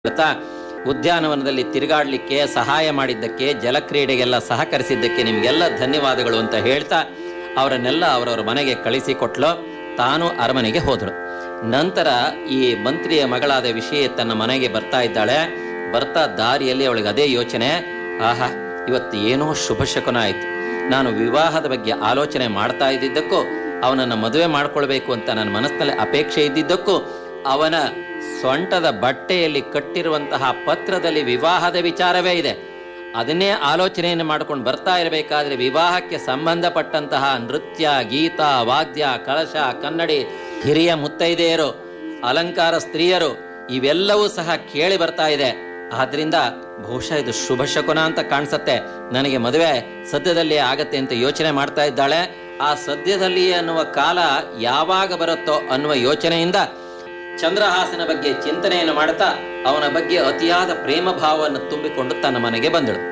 ಹೇಳ್ತಾ ಉದ್ಯಾನವನದಲ್ಲಿ ತಿರುಗಾಡ್ಲಿಕ್ಕೆ ಸಹಾಯ ಮಾಡಿದ್ದಕ್ಕೆ ಜಲಕ್ರೀಡೆಗೆಲ್ಲ ಸಹಕರಿಸಿದ್ದಕ್ಕೆ ನಿಮ್ಗೆಲ್ಲ ಧನ್ಯವಾದಗಳು ಅಂತ ಹೇಳ್ತಾ ಅವರನ್ನೆಲ್ಲ ಅವರವರ ಮನೆಗೆ ಕಳಿಸಿಕೊಟ್ಲು ತಾನು ಅರಮನೆಗೆ ಹೋದಳು ನಂತರ ಈ ಮಂತ್ರಿಯ ಮಗಳಾದ ವಿಷಯ ತನ್ನ ಮನೆಗೆ ಬರ್ತಾ ಇದ್ದಾಳೆ ಬರ್ತಾ ದಾರಿಯಲ್ಲಿ ಅವಳಿಗೆ ಅದೇ ಯೋಚನೆ ಆಹಾ ಇವತ್ತು ಏನೋ ಶುಭ ಶಕುನ ಆಯ್ತು ನಾನು ವಿವಾಹದ ಬಗ್ಗೆ ಆಲೋಚನೆ ಮಾಡ್ತಾ ಇದ್ದಿದ್ದಕ್ಕೂ ಅವನನ್ನ ಮದುವೆ ಮಾಡ್ಕೊಳ್ಬೇಕು ಅಂತ ನನ್ನ ಮನಸ್ಸಿನಲ್ಲಿ ಅಪೇಕ್ಷೆ ಇದ್ದಿದ್ದಕ್ಕೂ ಅವನ ಸೊಂಟದ ಬಟ್ಟೆಯಲ್ಲಿ ಕಟ್ಟಿರುವಂತಹ ಪತ್ರದಲ್ಲಿ ವಿವಾಹದ ವಿಚಾರವೇ ಇದೆ ಅದನ್ನೇ ಆಲೋಚನೆಯನ್ನು ಮಾಡ್ಕೊಂಡು ಬರ್ತಾ ಇರಬೇಕಾದ್ರೆ ವಿವಾಹಕ್ಕೆ ಸಂಬಂಧಪಟ್ಟಂತಹ ನೃತ್ಯ ಗೀತ ವಾದ್ಯ ಕಳಶ ಕನ್ನಡಿ ಹಿರಿಯ ಮುತ್ತೈದೆಯರು ಅಲಂಕಾರ ಸ್ತ್ರೀಯರು ಇವೆಲ್ಲವೂ ಸಹ ಕೇಳಿ ಬರ್ತಾ ಇದೆ ಆದ್ರಿಂದ ಬಹುಶಃ ಇದು ಶುಭ ಶಕುನ ಅಂತ ಕಾಣಿಸತ್ತೆ ನನಗೆ ಮದುವೆ ಸದ್ಯದಲ್ಲಿ ಆಗತ್ತೆ ಅಂತ ಯೋಚನೆ ಮಾಡ್ತಾ ಇದ್ದಾಳೆ ಆ ಸದ್ಯದಲ್ಲಿ ಅನ್ನುವ ಕಾಲ ಯಾವಾಗ ಬರುತ್ತೋ ಅನ್ನುವ ಯೋಚನೆಯಿಂದ ಚಂದ್ರಹಾಸನ ಬಗ್ಗೆ ಚಿಂತನೆಯನ್ನು ಮಾಡುತ್ತಾ ಅವನ ಬಗ್ಗೆ ಅತಿಯಾದ ಪ್ರೇಮ ಭಾವವನ್ನು ತುಂಬಿಕೊಂಡು ತನ್ನ ಮನೆಗೆ ಬಂದಳು